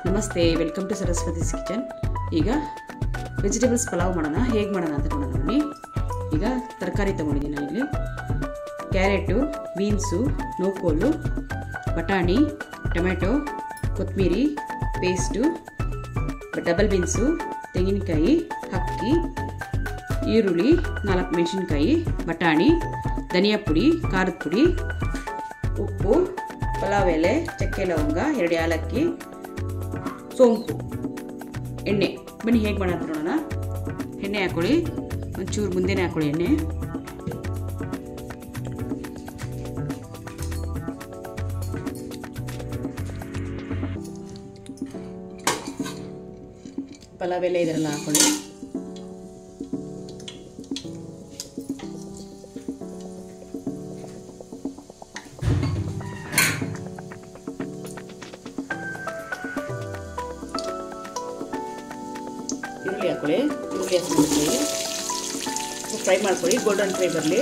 ನಮಸ್ತೆ welcome to Saraswati's kitchen ಈಗ vegetables pulao ಮಾಡೋಣ ಹೇಗೆ ಮಾಡೋಣ ಅಂತ ನೋಡೋಣ ಬನ್ನಿ ಈಗ ತರಕಾರಿ ತೊಗೊಂಡಿದ್ದೀನಿ ನಾನಿಲ್ಲಿ ಕ್ಯಾರೆಟು ಬೀನ್ಸು ನೋಕೋಲು ಬಟಾಣಿ ಟೊಮೆಟೊ ಕೊತ್ತಂಬರಿ ಪೇಸ್ಟು ಡಬಲ್ ಬೀನ್ಸು ತೆಂಗಿನಕಾಯಿ ಅಕ್ಕಿ ಈರುಳ್ಳಿ ನಾಲ್ಕು ಮೆಣಸಿನ್ಕಾಯಿ ಬಟಾಣಿ ಧನಿಯಾ ಪುಡಿ ಖಾರದ ಪುಡಿ ಉಪ್ಪು ಪಲಾವ್ ಎಲೆ ಚಕ್ಕೆ ಲವಂಗ ಎರಡು ಏಲಕ್ಕಿ ಸೋಂಪು ಎಣ್ಣೆ ಬನ್ನಿ ಹೇಗೆ ಮಾಡೋದು ನೋಡೋಣ ಎಣ್ಣೆ ಹಾಕೊಳ್ಳಿ ಒಂಚೂರು ಮುಂದೆನೇ ಹಾಕೊಳ್ಳಿ ಎಣ್ಣೆ ಪಲಾವ್ ಎಲೆ ಇದರೆಲ್ಲ ಹಾಕೊಳ್ಳಿ ಈರುಳ್ಳಿ ಹಾಕೊಳ್ಳಿ ಈರುಳ್ಳಿ ಹಾಕ್ಕೊಳ್ಳಿ ಫ್ರೈ ಮಾಡ್ಕೊಳ್ಳಿ ಗೋಲ್ಡನ್ ಫ್ರೈ ಬರಲಿ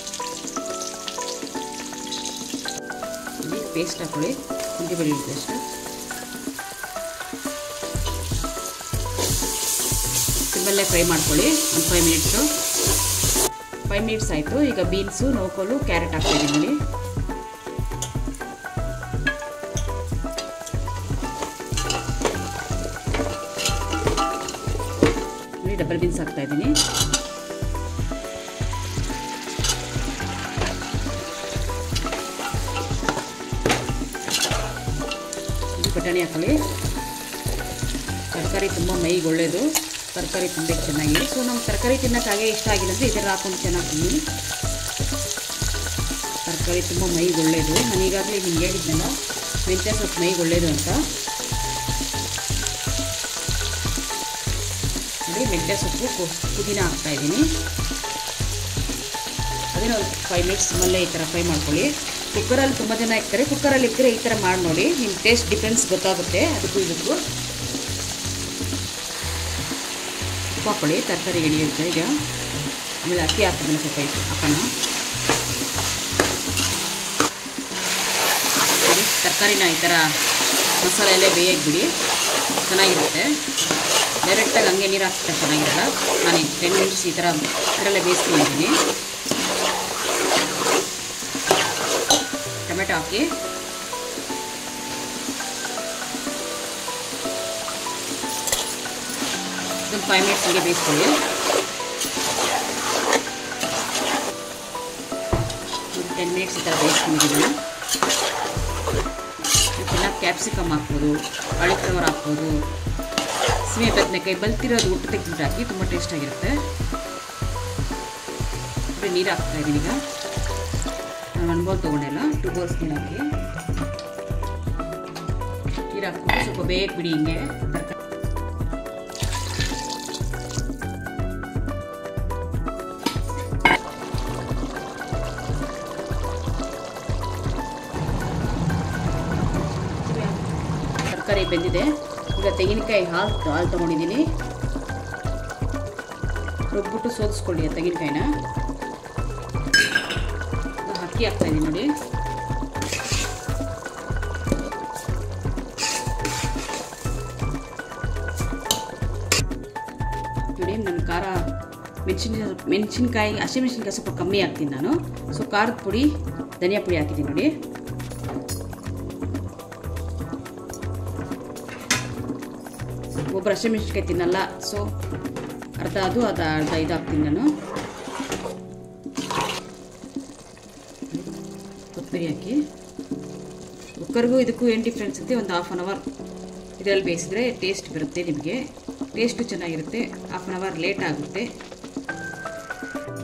ಪೇಸ್ಟ್ ಹಾಕೊಳ್ಳಿ ಶುಂಠಿ ಬೆಳ್ಳುಳ್ಳಿ ಪೇಸ್ಟ್ ಸಿಮ್ಮಲ್ಲೇ ಫ್ರೈ ಮಾಡ್ಕೊಳ್ಳಿ ಒಂದು ಫೈವ್ ಮಿನಿಟ್ಸು ಫೈವ್ ಮಿನಿಟ್ಸ್ ಆಯಿತು ಈಗ ಬೀನ್ಸು ನೋಕೋಲು ಕ್ಯಾರೆಟ್ ಹಾಕ್ತಾಯಿದ್ದೀನಿ ನೋಡಿ ನೋಡಿ ಡಬಲ್ ಬೀನ್ಸ್ ಹಾಕ್ತಾ ಇದ್ದೀನಿ ಬಟಾಣಿ ಹಾಕೊಳ್ಳಿ ತರಕಾರಿ ತುಂಬ ಮೈಗೆ ಒಳ್ಳೆಯದು ತರಕಾರಿ ತಿನ್ಬೇಕು ಚೆನ್ನಾಗಿ ಸೊ ನಮ್ಗೆ ತರಕಾರಿ ತಿನ್ನೋಕ್ಕಾಗೆ ಇಷ್ಟ ಆಗಿಲ್ಲ ಅಂದರೆ ಇದೆಲ್ಲ ಹಾಕೊಂಡು ಚೆನ್ನಾಗಿ ತಿನ್ನಿ ತರಕಾರಿ ತುಂಬ ಮೈಗೆ ಒಳ್ಳೆಯದು ನಾನು ಈಗಾಗಲೇ ನಿಮ್ಗೆ ಹೇಳಿದ್ನಲ್ಲ ಮೆಂತ್ಯ ಸೊಪ್ಪು ಮೈಗೆ ಒಳ್ಳೆಯದು ಅಂತ ನೋಡಿ ಮೆಂತ್ಯ ಸೊಪ್ಪು ಪುದೀನ ಹಾಕ್ತಾಯಿದ್ದೀನಿ ಅದೇನೋ ಒಂದು ಫೈವ್ ಮಿನಿಟ್ಸ್ ಮಲ್ಲೇ ಈ ಥರ ಫ್ರೈ ಮಾಡ್ಕೊಳ್ಳಿ ಕುಕ್ಕರಲ್ಲಿ ತುಂಬ ಜನ ಇರ್ತಾರೆ ಕುಕ್ಕರಲ್ಲಿ ಇದ್ದರೆ ಈ ಥರ ಮಾಡಿ ನೋಡಿ ನಿಮ್ಮ ಟೇಸ್ಟ್ ಡಿಫ್ರೆನ್ಸ್ ಗೊತ್ತಾಗುತ್ತೆ ಅದಕ್ಕೂ ಇದಕ್ಕೂ ಉಪ್ಪು ಹಾಕೊಳ್ಳಿ ತರಕಾರಿ ಹಿಡಿಯುತ್ತೆ ಈಗ ಆಮೇಲೆ ಅಕ್ಕಿ ಹಾಕಿದ್ರೆ ಸ್ವಲ್ಪ ಇಟ್ಟು ಹಾಕೋಣ ತರಕಾರಿನ ಈ ಥರ ಮಸಾಲೆ ಎಲ್ಲ ಬೇಯಕ್ಕೆ ಬಿಡಿ ಚೆನ್ನಾಗಿರುತ್ತೆ ಡೈರೆಕ್ಟಾಗಿ ಹಂಗೆ ನೀರು ಹಾಕ್ತಾರೆ ಚೆನ್ನಾಗಿರಲ್ಲ ನಾನು ಟೆನ್ ಮಿನಿಟ್ಸ್ ಈ ಥರ ಇದರಲ್ಲೇ ಬೇಯಿಸ್ಕೊಂಡಿದ್ದೀನಿ ಟೊಮೆಟೊ ಹಾಕಿ ಇದೊಂದು ಫೈವ್ ಮಿನಿಟ್ಸ್ ಹೀಗೆ ಬೇಯಿಸ್ಕೊಳ್ಳಿ ಒಂದು ಟೆನ್ ಮಿನಿಟ್ಸ್ ಈ ಥರ ಬೇಯಿಸ್ಕೊಂಡಿದ್ದೀನಿ ಇದಕ್ಕೆಲ್ಲ ಕ್ಯಾಪ್ಸಿಕಮ್ ಹಾಕ್ಬೋದು ಅಳಿಫ್ಲವರ್ ಹಾಕ್ಬೋದು ಸೀಮೆ ಬದನೆಕಾಯಿ ಬಲ್ತಿರೋದು ಊಟ ತೆಗೆದು ಹಾಕಿ ತುಂಬ ಟೇಸ್ಟಾಗಿರುತ್ತೆ ನೀರು ಹಾಕ್ತಾ ಇದ್ದೀನಿ ಈಗ ನಾನು ಒನ್ ಬೌಲ್ ತೊಗೊಂಡೆಲ್ಲ ಟು ಬೌಲ್ಸ್ ನೀರು ಹಾಕಿ ನೀರು ಹಾಕ್ಬಿಟ್ಟು ಸ್ವಲ್ಪ ಬೇಗ ಬಿಡಿ ಹಿಂಗೆ ತರಕಾರಿ ತರಕಾರಿ ಬೆಂದಿದೆ ಈಗ ತೆಂಗಿನಕಾಯಿ ಹಾಲು ಹಾಲು ತೊಗೊಂಡಿದ್ದೀನಿ ರುಬ್ಬಿಟ್ಟು ಸೋದಿಸ್ಕೊಳ್ಳಿ ಆ ತೆಂಗಿನಕಾಯಿನ ಅಕ್ಕಿ ಹಾಕ್ತಾ ಇದ್ದೀನಿ ನೋಡಿ ನೋಡಿ ನನ್ನ ಖಾರ ಮೆಣಸಿನ ಮೆಣಸಿನ್ಕಾಯಿ ಹಸಿಮೆಣಸಿನ್ಕಾಯಿ ಸ್ವಲ್ಪ ಕಮ್ಮಿ ಹಾಕ್ತೀನಿ ನಾನು ಸೊ ಖಾರದ ಪುಡಿ ಧನಿಯಾ ಪುಡಿ ಹಾಕಿದ್ದೀನಿ ನೋಡಿ ಒಬ್ಬರು ಹಸಿಮೆಣಸಿನ್ಕಾಯಿ ತಿನ್ನಲ್ಲ ಸೊ ಅರ್ಧ ಅದು ಅರ್ಧ ಅರ್ಧ ಇದು ಹಾಕ್ತೀನಿ ನಾನು ಕೊತ್ತಂಬರಿ ಹಾಕಿ ಕುಕ್ಕರ್ಗೂ ಇದಕ್ಕೂ ಏನು ಡಿಫ್ರೆನ್ಸ್ ಇರುತ್ತೆ ಒಂದು ಹಾಫ್ ಆನ್ ಅವರ್ ಇದರಲ್ಲಿ ಬೇಯಿಸಿದ್ರೆ ಟೇಸ್ಟ್ ಬರುತ್ತೆ ನಿಮಗೆ ಟೇಸ್ಟು ಚೆನ್ನಾಗಿರುತ್ತೆ ಹಾಫ್ ಆನ್ ಅವರ್ ಲೇಟ್ ಆಗುತ್ತೆ